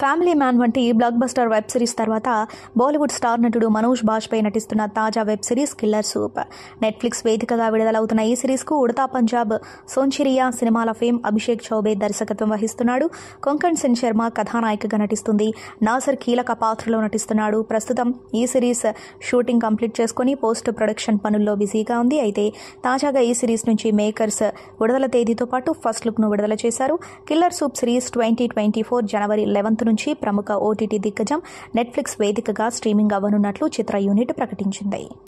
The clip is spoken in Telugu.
ఫ్యామిలీ మ్యాన్ వంటి బ్లాక్ బస్టర్ వెబ్ సిరీస్ తర్వాత బాలీవుడ్ స్టార్ నటుడు మనోజ్ బాజ్పేయి నటిస్తున్న తాజా web series killer soup Netflix వేదికగా విడుదలవుతున్న ఈ సిరీస్కు ఉడతా పంజాబ్ సోంచిరియా సినిమాల ఫేమ్ అభిషేక్ చౌబే దర్శకత్వం వహిస్తున్నాడు కొంకణ్ సెన్ శర్మ కథానాయికగా నటిస్తుంది నాసర్ కీలక పాత్రలో నటిస్తున్నాడు ప్రస్తుతం ఈ సిరీస్ షూటింగ్ కంప్లీట్ చేసుకుని పోస్ట్ ప్రొడక్షన్ పనుల్లో బిజీగా ఉంది అయితే తాజాగా ఈ సిరీస్ నుంచి మేకర్స్ విడుదల తేదీతో పాటు ఫస్ట్ లుక్ ను విడుదల చేశారు killer soup series twenty twenty four జనవరి లెవెన్త్ నుంచి ప్రముఖ ఓటీటీ దిగ్గజం నెట్ఫ్లిక్స్ వేదికగా స్ట్రీమింగ్ అవ్వనున్నట్లు చిత్ర యూనిట్ ప్రకటించింది